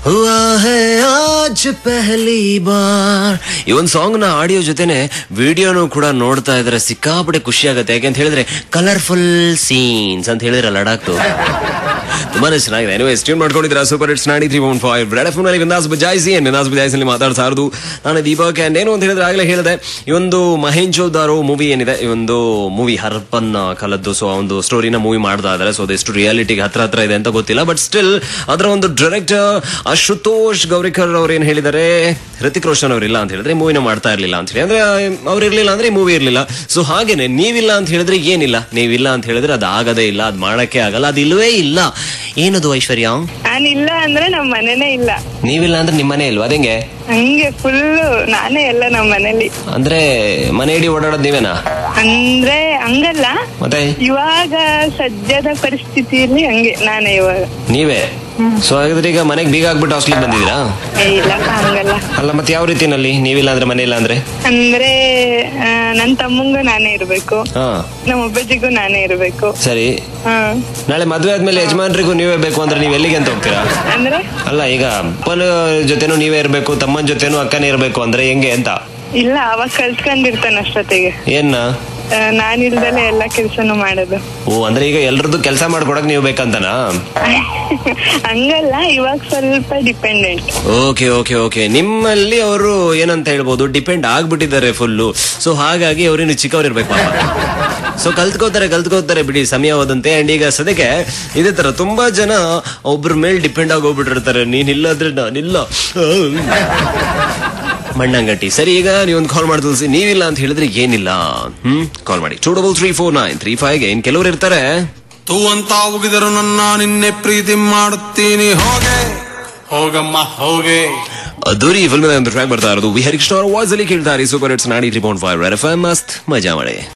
ಹುआ है आज पहली बार ಈ ಒಂದು ಸಾಂಗ್ ನ ಆಡಿಯೋ ಜೊತೆನೆ ವಿಡಿಯೋನು ಕೂಡ ನೋಡ್ತಾ ಇದ್ರೆ ಸಿಕ್ಕಾಪಟ್ಟೆ ಖುಷಿ ಆಗುತ್ತೆ ಯಾಕೆ ಅಂತ ಹೇಳಿದ್ರೆ ಕಲರ್ಫುಲ್ ಸೀನ್ಸ್ ಅಂತ ಹೇಳಿದ್ರೆ ಲಡಾಖ್ ತುಂಬಾನೇ ಚೆನ್ನಾಗಿದೆ ಎನಿವೆ ಟ್ಯೂನ್ ಮಾಡ್ಕೊಂಡಿದ್ರ super hits ninety three one five red F ನಲ್ಲಿ ವಿಂದಾಸ್ ಬಜಾಯಿಸಿ ವಿಂದಾಸ್ ಬಜಾಯಿಸಲ್ಲಿ ಮಾತಾಡ್ತಾ ಇರೋದು ನಾನು ದೀಪಕ್ ಅಂಡ್ ಏನು ಅಂತ ಹೇಳಿದ್ರೆ ಆಗ್ಲೇ ಹೇಳಿದೆ ಈ ಒಂದು ಮಹೇಂಜೋ ದಾರೋ ಮೂವಿ ಏನಿದೆ ಈ ಒಂದು ಮೂವಿ ಹರ್ಪನ್ ಕಲದ್ದು ಸೊ ಒಂದು ಸ್ಟೋರಿನ ಮೂವಿ ಮಾಡ್ತಾ ಇದ್ದಾರೆ ಸೊ ಅದೆಷ್ಟು ರಿಯಾಲಿಟಿಗೆ ಹತ್ರ ಹತ್ರ ಇದೆ ಅಂತ ಗೊತ್ತಿಲ್ಲ ಬಟ್ ಸ್ಟಿಲ್ ಅದರ ಒಂದು ಡೈರೆಕ್ಟರ್ ಅಶುತೋಷ್ ಗೌರಿಕರ್ ಅವ್ರು ಏನ್ ಹೇಳಿದ್ದಾರೆ ಹೃತಿಕ್ ರೋಷನ್ ಅವರಿಲ್ಲ ಅಂತ ಹೇಳಿದ್ರೆ ಮೂವಿನ ಮಾಡ್ತಾ ಇರ್ಲಿಲ್ಲ ಅಂತ ಹೇಳಿ ಅಂದ್ರೆ ಅವ್ರು ಇರ್ಲಿಲ್ಲ ಅಂದ್ರೆ ಮೂವಿ ಇರ್ಲಿಲ್ಲ ಸೊ ಹಾಗೇನೆ ನೀವಿಲ್ಲ ಅಂತ ಹೇಳಿದ್ರೆ ಏನಿಲ್ಲ ನೀವಿಲ್ಲ ಅಂತ ಹೇಳಿದ್ರೆ ಅದು ಆಗದೇ ಇಲ್ಲ ಅದು ಮಾಡಕ್ಕೆ ಆಗಲ್ಲ ಅದು ಇಲ್ಲವೇ ಇಲ್ಲ ಏನದು ಐಶ್ವರ್ಯ ನಾನಿಲ್ಲ ಅಂದ್ರೆ ನಮ್ ಮನೆನೇ ಇಲ್ಲ ನೀವಿಲ್ಲ ಅಂದ್ರೆ ನಿಮ್ಮನೆ ಇಲ್ವಾ ಅದಂಗೆ ಹಂಗೆ ಫುಲ್ ನಾನೇ ಎಲ್ಲ ನಮ್ ಮನೇಲಿ ಅಂದ್ರೆ ಮನೆ ಇಡೀ ಓಡಾಡೋದು ನೀವೇನಾ ಅಂದ್ರೆ ಹಂಗಲ್ಲ ಮತ್ತೆ ಇವಾಗ ಸದ್ಯದ ಪರಿಸ್ಥಿತಿಯಲ್ಲಿ ಹಂಗೆ ನಾನೇ ಇವಾಗ ನೀವೇ ಸೊ ಹಾಗಾದ್ರೆ ಈಗ ಮನೆಗೆ ಬೀಗ ಹಾಕ್ಬಿಟ್ಟು ಹಾಸ್ಟೆಲ್ ಬಂದಿದ್ದೀರಾ ಏ ಇಲ್ಲಪ್ಪ ಹಂಗಲ್ಲ ಅಲ್ಲ ಮತ್ತೆ ಯಾವ ರೀತಿನಲ್ಲಿ ನೀವಿಲ್ಲ ಅಂದ್ರೆ ಮನೆ ಇಲ್ಲ ಅಂದ್ರೆ ಅಂದ್ರೆ ಆ, ನನ್ ತಮ್ಮಂಗೂ ನಾನೇ ಇರ್ಬೇಕು ಹಾ ನಮ್ಮ ಅಪ್ಪಾಜಿಗೂ ನಾನೇ ಇರ್ಬೇಕು ಸರಿ ಹಾ ನಾಳೆ ಮದ್ವೆ ಆದ್ಮೇಲೆ ಯಜಮಾನ್ರಿಗೂ ನೀವೇ ಬೇಕು ಅಂದ್ರೆ ನೀವ್ ಎಲ್ಲಿಗೆ ಅಂತ ಹೋಗ್ತೀರಾ ಅಂದ್ರೆ ಅಲ್ಲ ಈಗ ಅಪ್ಪನ ಜೊತೆನೂ ನೀವೇ ಇರ್ಬೇಕು ತಮ್ಮನ ಜೊತೆನೂ ಅಕ್ಕನೇ ಇರ್ಬೇಕು ಅಂದ್ರೆ ಹೆಂಗೆ ಅಂತ ಇಲ್ಲ ಅವಾಗ ಕಲ್ತ್ಕೊಂಡಿರ್ತಾನ ಅಷ್ಟೊತ್ತಿಗೆ ಏನ್ನ ಆ, ನಾನಿಲ್ದಲೆ ಎಲ್ಲಾ ಕೆಲ್ಸನೂ ಮಾಡೋದು ಓ ಅಂದ್ರೆ ಈಗ ಎಲ್ರದ್ದು ಕೆಲಸ ಮಾಡ್ಕೊಡಕ್ ನೀವು ಬೇಕಂತನಾ ಹಂಗಲ್ಲ ಇವಾಗ ಸ್ವಲ್ಪ ಡಿಪೆಂಡೆಂಟ್ ಓಕೆ ಓಕೆ ಓಕೆ ನಿಮ್ಮಲ್ಲಿ ಅವರು ಏನಂತ ಹೇಳ್ಬೋದು ಡಿಪೆಂಡ್ ಆಗ್ಬಿಟ್ಟಿದ್ದಾರೆ ಫುಲ್ಲು ಸೊ ಹಾಗಾಗಿ ಅವ್ರಿನ್ನು ಚಿಕ್ಕವ್ರಿರ್ಬೇಕು ಪಾಪ ಸೊ ಕಲ್ತ್ಕೋತಾರೆ ಕಲ್ತ್ಕೋತಾರೆ ಬಿಡಿ ಸಮಯ ಹೋದಂತೆ ಅಂಡ್ ಈಗ ಸದ್ಯಕ್ಕೆ ಇದೇ ತರ ತುಂಬಾ ಜನ ಒಬ್ರ ಮೇಲೆ ಡಿಪೆಂಡ್ ಆಗಿ ಹೋಗ್ಬಿಟ್ಟಿರ್ತಾರೆ ನೀನ್ ಇಲ್ಲಾದ್ರೆ ನಾನಿಲ್ಲ ಮಣ್ಣಂಗಟ್ಟಿ ಸರಿ ಈಗ ನೀವೊಂದು ಕಾಲ್ ಮಾಡಿ ತಿಳಿಸಿ ನೀವಿಲ್ಲ ಅಂತ ಹೇಳಿದ್ರೆ ಏನಿಲ್ಲ ಹ್ಮ್ ಕಾಲ್ ಮಾಡಿ two double three four nine three five ಇನ್ ಕೆಲವರು ಇರ್ತಾರೆ ತೂ ಅಂತ ಉಗಿದರು ನನ್ನ ನಿನ್ನೆ ಪ್ರೀತಿ ಮಾಡುತ್ತೀನಿ ಹೋಗೆ ಹೋಗಮ್ಮ ಹೋಗೆ ಅದ್ದೂರಿ ಫಿಲ್ಮ್ ಒಂದು ಟ್ರ್ಯಾಕ್ ಬರ್ತಾ ಇರೋದು ವಿ ಹರಿಕೃಷ್ಣ ಅವರ ವಾಯ್ಸ್ ಅಲ್ಲಿ ಕೇಳ್ತಾರೆ super hits ninety three point five F M ಮಸ್ತ್ ಮಜಾ ಮಾಡಿ